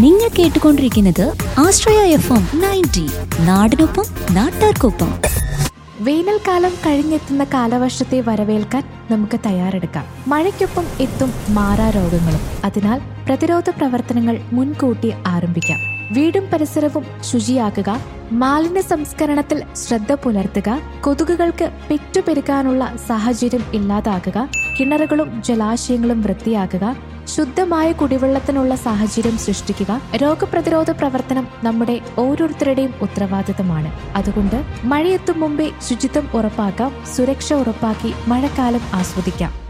നിങ്ങൾ കേട്ടുകൊണ്ടിരിക്കുന്നത് ആശ്രയ F M ninety നാടിനൊപ്പം നാട്ടാർക്കൊപ്പം വേനൽക്കാലം കഴിഞ്ഞെത്തുന്ന കാലവർഷത്തെ വരവേൽക്കാൻ നമുക്ക് തയ്യാറെടുക്കാം മഴയ്ക്കൊപ്പം എത്തും മാറാ രോഗങ്ങളും അതിനാൽ പ്രതിരോധ പ്രവർത്തനങ്ങൾ മുൻകൂട്ടി ആരംഭിക്കാം വീടും പരിസരവും ശുചിയാക്കുക മാലിന്യ സംസ്കരണത്തിൽ ശ്രദ്ധ പുലർത്തുക കൊതുകുകൾക്ക് പെറ്റുപെരുകാനുള്ള സാഹചര്യം ഇല്ലാതാക്കുക കിണറുകളും ജലാശയങ്ങളും വൃത്തിയാക്കുക ശുദ്ധമായ കുടിവെള്ളത്തിനുള്ള സാഹചര്യം സൃഷ്ടിക്കുക രോഗപ്രതിരോധ പ്രവർത്തനം നമ്മുടെ ഓരോരുത്തരുടെയും ഉത്തരവാദിത്തമാണ് അതുകൊണ്ട് മഴയെത്തും മുമ്പേ ശുചിത്വം ഉറപ്പാക്കാം സുരക്ഷ ഉറപ്പാക്കി മഴക്കാലം ആസ്വദിക്കാം